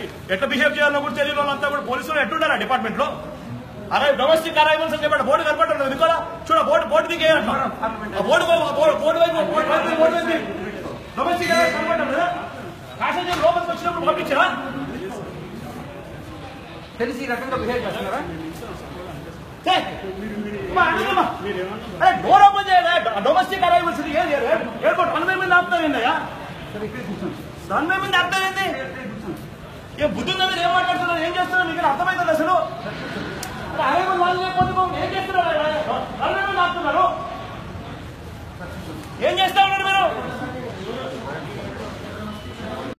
ఎట్లా బిహేవ్ చేయాలో కూడా తెలియని వాళ్ళంతా కూడా పోలీసులు ఎట్లుంటారా డిపార్ట్మెంట్ లో అరే డొమెస్టిక్ అరైవల్స్ అని చెప్పండి బోర్డు కనపడుతుంది ఎందుకోలా చూడ బోర్డు బోర్డు దిగే బోర్డు బోర్డు బోర్డు వైపు బోర్డు వైపు బోర్డు వైపు డొమెస్టిక్ అరైవల్స్ కనపడ్డారు కదా ప్యాసింజర్ లోపలికి వచ్చినప్పుడు పంపించరా తెలిసి ఈ రకంగా బిహేవ్ చేస్తున్నారా ఏయ్, అమ్మా, అడుగుమ్మా. అరే డోర్ ఓపెన్ చేయలే డొమెస్టిక్ అరైవల్స్ ఎయిర్పోర్ట్ వన్ మీద ఆపుతారు ఏందయ్యా సరే ఇక్కడ కూర్చోండి వన్ మీద అర్థం ఏంది ఏ బుద్ధి ఉందా మీరు ఏం మాట్లాడుతున్నారు ఏం చేస్తున్నారు మీకు అర్థమైంది అసలు అరైవల్ వాళ్ళు లేకపోతే మనం ఏం చేస్తున్నారు